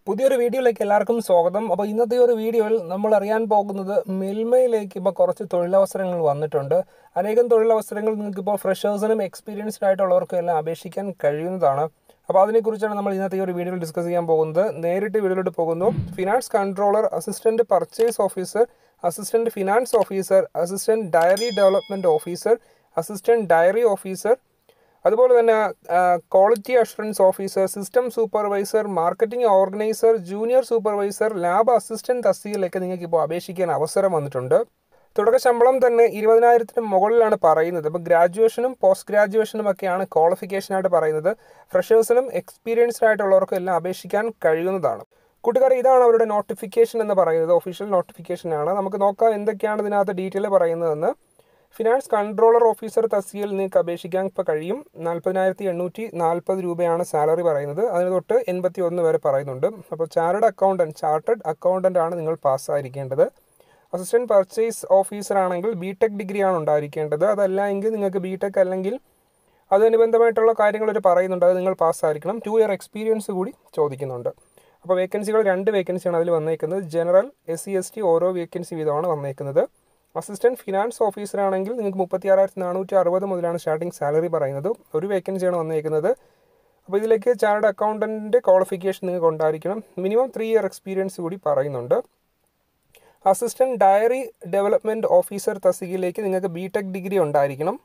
പുതിയൊരു വീഡിയോയിലേക്ക് എല്ലാവർക്കും സ്വാഗതം അപ്പോൾ ഇന്നത്തെ ഒരു വീഡിയോയിൽ നമ്മൾ അറിയാൻ പോകുന്നത് മിൽമയിലേക്ക് ഇപ്പോൾ കുറച്ച് തൊഴിലവസരങ്ങൾ വന്നിട്ടുണ്ട് അനേകം തൊഴിലവസരങ്ങൾ നിങ്ങൾക്കിപ്പോൾ ഫ്രഷേഴ്സിനും എക്സ്പീരിയൻസ്ഡ് ആയിട്ടുള്ളവർക്കും എല്ലാം അപേക്ഷിക്കാൻ കഴിയുന്നതാണ് അപ്പോൾ അതിനെക്കുറിച്ചാണ് നമ്മൾ ഇന്നത്തെ ഈ ഒരു വീഡിയോയിൽ ഡിസ്കസ് ചെയ്യാൻ പോകുന്നത് നേരിട്ട് വീഡിയോയിലോട്ട് പോകുന്നു finance controller assistant purchase officer assistant finance officer assistant dairy development officer assistant dairy officer അതുപോലെ തന്നെ quality assurance officer system supervisor marketing organiser junior supervisor lab assistant തസ്തികയിലേക്ക് നിങ്ങൾക്ക് ഇപ്പോൾ അപേക്ഷിക്കാൻ അവസരം വന്നിട്ടുണ്ട് തുടക്ക ശമ്പളം തന്നെ ഇരുപതിനായിരത്തിന് മുകളിലാണ് പറയുന്നത് ഇപ്പോൾ ഗ്രാജുവേഷനും പോസ്റ്റ് ഗ്രാജുവേഷനും ഒക്കെയാണ് ക്വാളിഫിക്കേഷനായിട്ട് പറയുന്നത് ഫ്രഷേഴ്സിനും എക്സ്പീരിയൻസ്ഡ് ആയിട്ടുള്ളവർക്കും എല്ലാം അപേക്ഷിക്കാൻ കഴിയുന്നതാണ് കൂട്ടുകാർ ഇതാണ് അവരുടെ നോട്ടിഫിക്കേഷൻ എന്ന് പറയുന്നത് ഒഫീഷ്യൽ നോട്ടിഫിക്കേഷനാണ് നമുക്ക് നോക്കാം എന്തൊക്കെയാണ് ഇതിനകത്ത് ഡീറ്റെയിൽ പറയുന്നതെന്ന് ഫിനാൻസ് കൺട്രോളർ ഓഫീസർ തസ്തികയിൽ നിങ്ങൾക്ക് അപേക്ഷിക്കാൻ ഇപ്പോൾ കഴിയും നാൽപ്പതിനായിരത്തി എണ്ണൂറ്റി നാൽപ്പത് രൂപയാണ് സാലറി പറയുന്നത് അതിന് തൊട്ട് എൺപത്തി ഒന്ന് വരെ പറയുന്നുണ്ട് അപ്പോൾ ചാർട്ടഡ് അക്കൗണ്ടൻറ്റ് ചാർട്ടഡ് അക്കൗണ്ടൻ്റ് ആണ് നിങ്ങൾ പാസ്സായിരിക്കേണ്ടത് അസിസ്റ്റൻറ്റ് പർച്ചേസ് ഓഫീസർ ആണെങ്കിൽ ബി ടെക് ഡിഗ്രിയാണ് ഉണ്ടായിരിക്കേണ്ടത് അതല്ല എങ്കിൽ നിങ്ങൾക്ക് ബി ടെക് അല്ലെങ്കിൽ അതിനനുബന്ധമായിട്ടുള്ള കാര്യങ്ങൾ ഒരു പറയുന്നുണ്ട് അത് നിങ്ങൾ പാസ്സായിരിക്കണം ടു ഇയർ എക്സ്പീരിയൻസ് കൂടി ചോദിക്കുന്നുണ്ട് അപ്പോൾ വേക്കൻസികൾ രണ്ട് വേക്കൻസിയാണ് അതിൽ വന്നേക്കുന്നത് general S C S T ഓരോ വേക്കൻസി വീതമാണ് വന്നേക്കുന്നത് അസിസ്റ്റന്റ് ഫിനാൻസ് ഓഫീസർ ആണെങ്കിൽ നിങ്ങൾക്ക് മുപ്പത്തി ആറായിരത്തി നാനൂറ്റി അറുപത് മുതലാണ് സ്റ്റാർട്ടിംഗ് സാലറി പറയുന്നത് ഒരു വേക്കൻസിയാണ് വന്നേക്കുന്നത് അപ്പോൾ ഇതിലേക്ക് ചാർഡ് അക്കൗണ്ടൻറ്റിൻ്റെ ക്വാളിഫിക്കേഷൻ നിങ്ങൾക്ക് ഉണ്ടായിരിക്കണം മിനിമം ത്രീ ഇയർ എക്സ്പീരിയൻസ് കൂടി പറയുന്നുണ്ട് അസിസ്റ്റന്റ് ഡയറി ഡെവലപ്മെൻറ്റ് ഓഫീസർ തസ്തികയിലേക്ക് നിങ്ങൾക്ക് ബി ടെക് ഡിഗ്രി ഉണ്ടായിരിക്കണം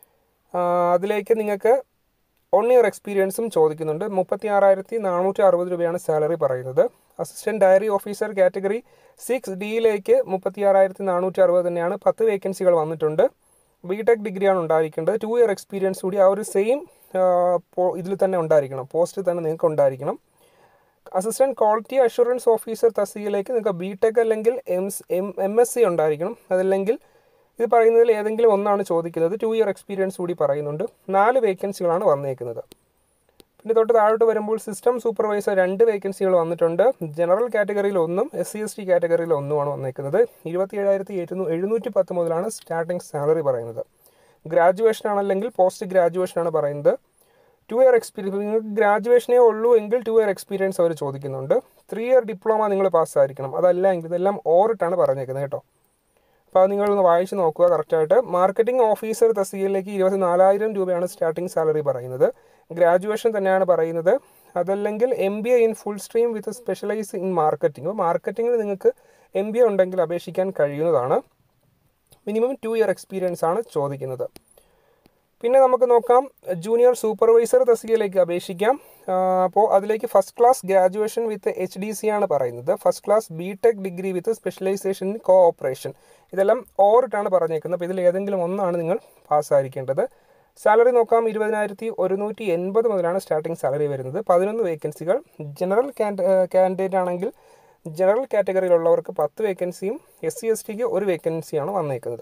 അതിലേക്ക് നിങ്ങൾക്ക് വൺ ഇയർ എക്സ്പീരിയൻസും ചോദിക്കുന്നുണ്ട് മുപ്പത്തി ആറായിരത്തി നാനൂറ്റി അറുപത് രൂപയാണ് സാലറി പറയുന്നത് assistant dairy officer category six ഡിയിലേക്ക് മുപ്പത്തി ആറായിരത്തി നാനൂറ്റി അറുപത് തന്നെയാണ് പത്ത് വേക്കൻസികൾ വന്നിട്ടുണ്ട് ബി ടെക് ഡിഗ്രിയാണ് ഉണ്ടായിരിക്കേണ്ടത് ടു ഇയർ എക്സ്പീരിയൻസ് കൂടി ആ ഒരു സെയിം ഇതിൽ തന്നെ ഉണ്ടായിരിക്കണം പോസ്റ്റ് തന്നെ നിങ്ങൾക്ക് ഉണ്ടായിരിക്കണം അസിസ്റ്റന്റ് ക്വാളിറ്റി അഷുറൻസ് ഓഫീസർ തസ്തികയിലേക്ക് നിങ്ങൾക്ക് ബി ടെക് അല്ലെങ്കിൽ എം എം എസ് സി ഉണ്ടായിരിക്കണം അതല്ലെങ്കിൽ ഇത് പറയുന്നതിൽ ഏതെങ്കിലും ഒന്നാണ് ചോദിക്കുന്നത് ടു ഇയർ എക്സ്പീരിയൻസ് കൂടി പറയുന്നുണ്ട് നാല് വേക്കൻസികളാണ് വന്നേക്കുന്നത് പിന്നെ തൊട്ട് താഴോട്ട് വരുമ്പോൾ സിസ്റ്റം സൂപ്പർവൈസർ രണ്ട് വേക്കൻസികൾ വന്നിട്ടുണ്ട് ജനറൽ കാറ്റഗറിയിൽ ഒന്നും എസ് സി എസ് ടി കാറ്റഗറിയിൽ ഒന്നുമാണ് വന്നേക്കുന്നത് ഇരുപത്തി ഏഴായിരത്തി എഴുന്നൂ എഴുന്നൂറ്റി പത്ത് മുതലാണ് സ്റ്റാർട്ടിംഗ് സാലറി പറയുന്നത് ഗ്രാജുവേഷൻ ആണല്ലെങ്കിൽ പോസ്റ്റ് ഗ്രാജുവേഷൻ ആണ് പറയുന്നത് ടു ഇയർ എക്സ്പീരിയൻസ് നിങ്ങൾക്ക് ഗ്രാജുവേഷനേ ഉള്ളൂ എങ്കിൽ ടു ഇയർ എക്സ്പീരിയൻസ് അവർ ചോദിക്കുന്നുണ്ട് ത്രീ ഇയർ ഡിപ്ലോമ നിങ്ങൾ പാസ്സായിരിക്കണം അതല്ല എങ്കിൽ ഇതെല്ലാം ഓറിട്ടാണ് പറഞ്ഞേക്കുന്നത് കേട്ടോ അപ്പോൾ അത് നിങ്ങളൊന്ന് വായിച്ച് നോക്കുക കറക്റ്റായിട്ട് മാർക്കറ്റിംഗ് ഓഫീസർ തസ്തികയിലേക്ക് ഇരുപത്തി നാലായിരം രൂപയാണ് സ്റ്റാർട്ടിംഗ് സാലറി പറയുന്നത് ഗ്രാജുവേഷൻ തന്നെയാണ് പറയുന്നത് അതല്ലെങ്കിൽ M B A in full stream with specialise in marketing അപ്പോൾ മാർക്കറ്റിംഗിൽ നിങ്ങൾക്ക് എം ബി എ ഉണ്ടെങ്കിൽ അപേക്ഷിക്കാൻ കഴിയുന്നതാണ് മിനിമം ടു ഇയർ എക്സ്പീരിയൻസ് ആണ് ചോദിക്കുന്നത് പിന്നെ നമുക്ക് നോക്കാം ജൂനിയർ സൂപ്പർവൈസർ തസ്തികയിലേക്ക് അപേക്ഷിക്കാം അപ്പോൾ അതിലേക്ക് first class graduation with H D C ആണ് പറയുന്നത് first class B Tech degree with specialisation in cooperation ഇതെല്ലാം ഓറിട്ടാണ് പറഞ്ഞേക്കുന്നത് അപ്പോൾ ഇതിൽ ഏതെങ്കിലും ഒന്നാണ് നിങ്ങൾ പാസ്സായിരിക്കേണ്ടത് സാലറി നോക്കാം ഇരുപതിനായിരത്തി ഒരുന്നൂറ്റി എൺപത് മുതലാണ് സ്റ്റാർട്ടിംഗ് സാലറി വരുന്നത് പതിനൊന്ന് വേക്കൻസികൾ ജനറൽ കാൻഡിഡേറ്റ് ആണെങ്കിൽ ജനറൽ കാറ്റഗറിയിലുള്ളവർക്ക് പത്ത് വേക്കൻസിയും എസ് സി എസ് ടിക്ക് ഒരു വേക്കൻസിയാണ് വന്നേക്കുന്നത്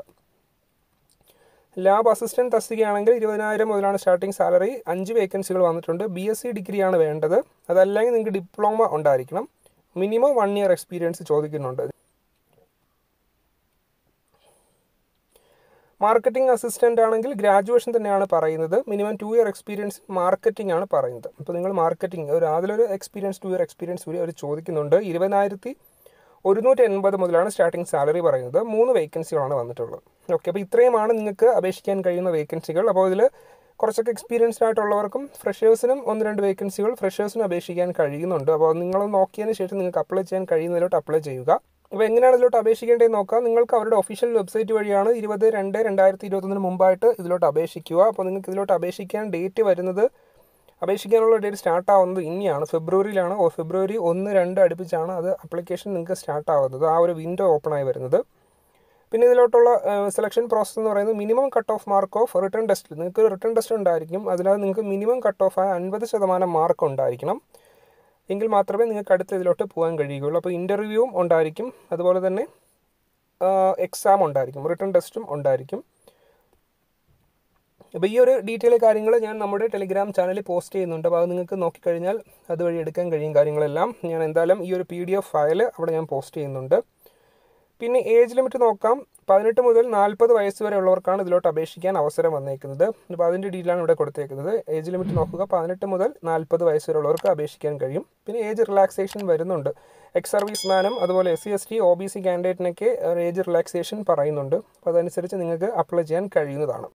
ലാബ് അസിസ്റ്റന്റ് തസ്തികയാണെങ്കിൽ ഇരുപതിനായിരം മുതലാണ് സ്റ്റാർട്ടിംഗ് സാലറി അഞ്ച് വേക്കൻസികൾ വന്നിട്ടുണ്ട് ബി എസ് സി ഡിഗ്രിയാണ് വേണ്ടത് അതല്ലെങ്കിൽ നിങ്ങൾക്ക് ഡിപ്ലോമ ഉണ്ടായിരിക്കണം മിനിമം വൺ ഇയർ എക്സ്പീരിയൻസ് ചോദിക്കുന്നുണ്ട് മാർക്കറ്റിംഗ് അസിസ്റ്റന്റ് ആണെങ്കിൽ ഗ്രാജുവേഷൻ തന്നെയാണ് പറയുന്നത് minimum two year experience marketing ആണ് പറയുന്നത് അപ്പോൾ നിങ്ങൾ മാർക്കറ്റിംഗ് ഒരു അതിലൊരു എക്സ്പീരിയൻസ് ടു ഇയർ എക്സ്പീരിയൻസ് കൂടി അവർ ചോദിക്കുന്നുണ്ട് ഇരുപതിനായിരത്തി ഒരുന്നൂറ്റി എൺപത് മുതലാണ് സ്റ്റാർട്ടിംഗ് സാലറി പറയുന്നത് മൂന്ന് വേക്കൻസികളാണ് വന്നിട്ടുള്ളത് ഓക്കെ അപ്പോൾ ഇത്രയുമാണ് നിങ്ങൾക്ക് അപേക്ഷിക്കാൻ കഴിയുന്ന വേക്കൻസികൾ അപ്പോൾ ഇതിൽ കുറച്ചൊക്കെ എക്സ്പീരിയൻസ്ഡ് ആയിട്ടുള്ളവർക്കും ഫ്രഷേഴ്സിനും ഒന്ന് രണ്ട് വേക്കൻസികൾ ഫ്രഷേഴ്സിനും അപേക്ഷിക്കാൻ കഴിയുന്നുണ്ട് അപ്പോൾ നിങ്ങൾ നോക്കിയതിന് ശേഷം നിങ്ങൾക്ക് അപ്ലൈ ചെയ്യാൻ കഴിയുന്നതിലോട്ട് അപ്ലൈ ചെയ്യുക അപ്പോൾ എങ്ങനെയാണ് ഇതിലോട്ട് അപേക്ഷിക്കേണ്ടത് നോക്കാം നിങ്ങൾക്ക് അവരുടെ ഒഫീഷ്യൽ വെബ്സൈറ്റ് വഴിയാണ് ഇരുപത് രണ്ട് രണ്ടായിരത്തി ഇരുപത്തൊന്നിന് മുമ്പായിട്ട് ഇതിലോട്ട് അപേക്ഷിക്കുക അപ്പോൾ നിങ്ങൾക്ക് ഇതിലോട്ട് അപേക്ഷിക്കാൻ ഡേറ്റ് വരുന്നത് അപേക്ഷിക്കാനുള്ള ഡേറ്റ് സ്റ്റാർട്ട് ആവുന്നത് ഇനിയാണ് ഫെബ്രുവരിയിലാണ് ഫെബ്രുവരി ഒന്ന് രണ്ട് അടുപ്പിച്ചാണ് അത് അപ്ലിക്കേഷൻ നിങ്ങൾക്ക് സ്റ്റാർട്ട് ആവുന്നത് ആ ഒരു വിൻഡോ ഓപ്പൺ ആയി വരുന്നത് പിന്നെ ഇതിലോട്ടുള്ള സെലക്ഷൻ പ്രോസസ്സ് എന്ന് പറയുന്നത് minimum cut off mark of written test നിങ്ങൾക്ക് ഒരു റിട്ടേൺ ടെസ്റ്റ് ഉണ്ടായിരിക്കും അതിനകത്ത് നിങ്ങൾക്ക് മിനിമം കട്ട് ഓഫ് ആയ അൻപത് ശതമാനം മാർക്ക് ഉണ്ടായിരിക്കണം എങ്കിൽ മാത്രമേ നിങ്ങൾക്ക് അടുത്ത ഇതിലോട്ട് പോകാൻ കഴിയുകയുള്ളൂ അപ്പോൾ ഇൻ്റർവ്യൂവും ഉണ്ടായിരിക്കും അതുപോലെ തന്നെ എക്സാം ഉണ്ടായിരിക്കും റിട്ടേൺ ടെസ്റ്റും ഉണ്ടായിരിക്കും അപ്പോൾ ഈ ഒരു ഡീറ്റെയിൽ കാര്യങ്ങൾ ഞാൻ നമ്മുടെ ടെലിഗ്രാം ചാനലിൽ പോസ്റ്റ് ചെയ്യുന്നുണ്ട് അപ്പോൾ അത് നിങ്ങൾക്ക് നോക്കിക്കഴിഞ്ഞാൽ അതുവഴി എടുക്കാൻ കഴിയും കാര്യങ്ങളെല്ലാം ഞാൻ എന്തായാലും ഈ ഒരു പി ഡി എഫ് ഫയൽ അവിടെ ഞാൻ പോസ്റ്റ് ചെയ്യുന്നുണ്ട് പിന്നെ ഏജ് ലിമിറ്റ് നോക്കാം പതിനെട്ട് മുതൽ നാൽപ്പത് വയസ്സ് വരെ ഉള്ളവർക്കാണ് ഇതിലോട്ട് അപേക്ഷിക്കാൻ അവസരം വന്നേക്കുന്നത് അപ്പോൾ അതിൻ്റെ ഡീറ്റെയിലാണ് ഇവിടെ കൊടുത്തേക്കുന്നത് ഏജ് ലിമിറ്റ് നോക്കുക പതിനെട്ട് മുതൽ നാൽപ്പത് വയസ്സ് വരെ ഉള്ളവർക്ക് അപേക്ഷിക്കാൻ കഴിയും പിന്നെ ഏജ് റിലാക്സേഷൻ വരുന്നുണ്ട് എക്സ് സർവീസ് മാനും അതുപോലെ S C S T O B C കാൻഡിഡേറ്റിനൊക്കെ ഏജ് റിലാക്സേഷൻ പറയുന്നുണ്ട് അപ്പോൾ അതനുസരിച്ച് നിങ്ങൾക്ക് അപ്ലൈ ചെയ്യാൻ കഴിയുന്നതാണ്